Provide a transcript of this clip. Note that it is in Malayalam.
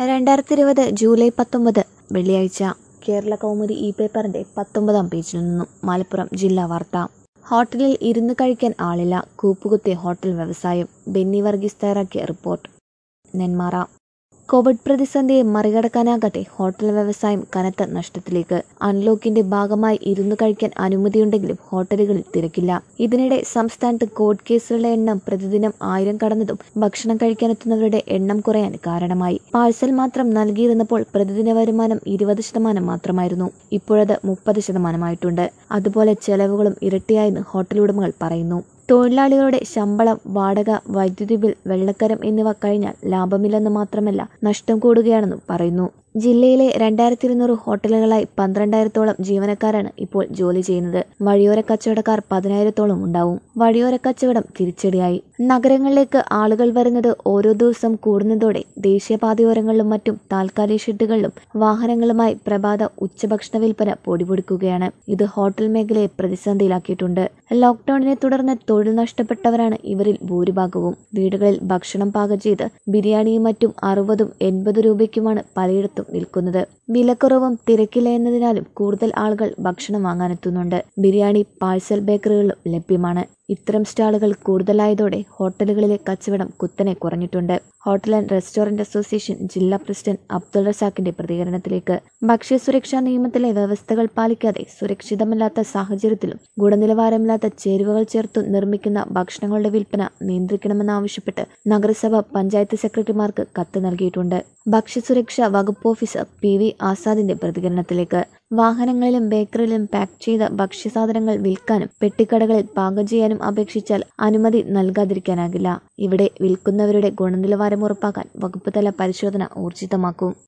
രണ്ടായിരത്തി ഇരുപത് ജൂലൈ പത്തൊമ്പത് വെള്ളിയാഴ്ച കേരള കൗമുദി ഇ പേപ്പറിന്റെ പത്തൊമ്പതാം പേജിൽ നിന്നും മലപ്പുറം ജില്ലാ വാർത്ത ഹോട്ടലിൽ ഇരുന്ന് കഴിക്കാൻ ആളില്ല കൂപ്പുകുത്തിയ ഹോട്ടൽ വ്യവസായം ബെന്നി വർഗീസ് തയ്യാറാക്കിയ റിപ്പോർട്ട് നെന്മാറ കോവിഡ് പ്രതിസന്ധിയെ മറികടക്കാനാകാതെ ഹോട്ടൽ വ്യവസായം കനത്ത നഷ്ടത്തിലേക്ക് അൺലോക്കിന്റെ ഭാഗമായി ഇരുന്നു കഴിക്കാൻ അനുമതിയുണ്ടെങ്കിലും ഹോട്ടലുകളിൽ തിരക്കില്ല ഇതിനിടെ സംസ്ഥാനത്ത് കോവിഡ് കേസുകളുടെ എണ്ണം പ്രതിദിനം ആയിരം കടന്നതും ഭക്ഷണം കഴിക്കാനെത്തുന്നവരുടെ എണ്ണം കുറയാൻ കാരണമായി പാഴ്സൽ മാത്രം നൽകിയിരുന്നപ്പോൾ പ്രതിദിന വരുമാനം ഇരുപത് ശതമാനം മാത്രമായിരുന്നു ഇപ്പോഴത് മുപ്പത് ശതമാനമായിട്ടുണ്ട് അതുപോലെ ചെലവുകളും ഇരട്ടിയായെന്ന് ഹോട്ടൽ ഉടമകൾ പറയുന്നു തൊഴിലാളികളുടെ ശമ്പളം വാടക വൈദ്യുതി ബിൽ വെള്ളക്കരം എന്നിവ കഴിഞ്ഞാൽ ലാഭമില്ലെന്ന് മാത്രമല്ല നഷ്ടം കൂടുകയാണെന്നും പറയുന്നു ജില്ലയിലെ രണ്ടായിരത്തി ഇരുന്നൂറ് ഹോട്ടലുകളായി പന്ത്രണ്ടായിരത്തോളം ജീവനക്കാരാണ് ഇപ്പോൾ ജോലി ചെയ്യുന്നത് വഴിയോര കച്ചവടക്കാർ പതിനായിരത്തോളം ഉണ്ടാവും വഴിയോര കച്ചവടം തിരിച്ചടിയായി നഗരങ്ങളിലേക്ക് ആളുകൾ വരുന്നത് ഓരോ ദിവസം കൂടുന്നതോടെ ദേശീയപാതയോരങ്ങളിലും മറ്റും താൽക്കാലിക ഷെഡുകളിലും വാഹനങ്ങളുമായി പ്രഭാത ഉച്ചഭക്ഷണ വിൽപ്പന പൊടിപൊടിക്കുകയാണ് ഇത് ഹോട്ടൽ മേഖലയെ പ്രതിസന്ധിയിലാക്കിയിട്ടുണ്ട് ലോക്ഡൌണിനെ തുടർന്ന് തൊഴിൽ നഷ്ടപ്പെട്ടവരാണ് ഇവരിൽ ഭൂരിഭാഗവും വീടുകളിൽ ഭക്ഷണം പാകം ചെയ്ത് ബിരിയാണിയും മറ്റും അറുപതും എൺപത് രൂപയ്ക്കുമാണ് പലയിടത്തും വിൽക്കുന്നത് വിലക്കുറവും തിരക്കില്ല എന്നതിനാലും കൂടുതൽ ആളുകൾ ഭക്ഷണം വാങ്ങാനെത്തുന്നുണ്ട് ബിരിയാണി പാഴ്സൽ ബേക്കറികളിലും ലഭ്യമാണ് ഇത്തരം സ്റ്റാളുകൾ കൂടുതലായതോടെ ഹോട്ടലുകളിലെ കച്ചവടം കുത്തനെ കുറഞ്ഞിട്ടുണ്ട് ഹോട്ടൽ ആൻഡ് റെസ്റ്റോറന്റ് അസോസിയേഷൻ ജില്ലാ പ്രസിഡന്റ് അബ്ദുൾ റസാഖിന്റെ പ്രതികരണത്തിലേക്ക് ഭക്ഷ്യസുരക്ഷാ നിയമത്തിലെ വ്യവസ്ഥകൾ പാലിക്കാതെ സുരക്ഷിതമല്ലാത്ത സാഹചര്യത്തിലും ഗുണനിലവാരമില്ലാത്ത ചേരുവകൾ ചേർത്തു നിർമ്മിക്കുന്ന ഭക്ഷണങ്ങളുടെ വിൽപ്പന നിയന്ത്രിക്കണമെന്നാവശ്യപ്പെട്ട് നഗരസഭ പഞ്ചായത്ത് സെക്രട്ടറിമാർക്ക് കത്ത് നൽകിയിട്ടുണ്ട് ഭക്ഷ്യസുരക്ഷാ വകുപ്പ് ഓഫീസർ പി വി ആസാദിന്റെ പ്രതികരണത്തിലേക്ക് വാഹനങ്ങളിലും ബേക്കറിയിലും പാക്ക് ചെയ്ത ഭക്ഷ്യസാധനങ്ങൾ വിൽക്കാനും പെട്ടിക്കടകളിൽ പാകം ചെയ്യാനും അപേക്ഷിച്ചാൽ അനുമതി നൽകാതിരിക്കാനാകില്ല ഇവിടെ വിൽക്കുന്നവരുടെ ഗുണനിലവാരം ഉറപ്പാക്കാൻ വകുപ്പ് തല പരിശോധന ഊർജിതമാക്കും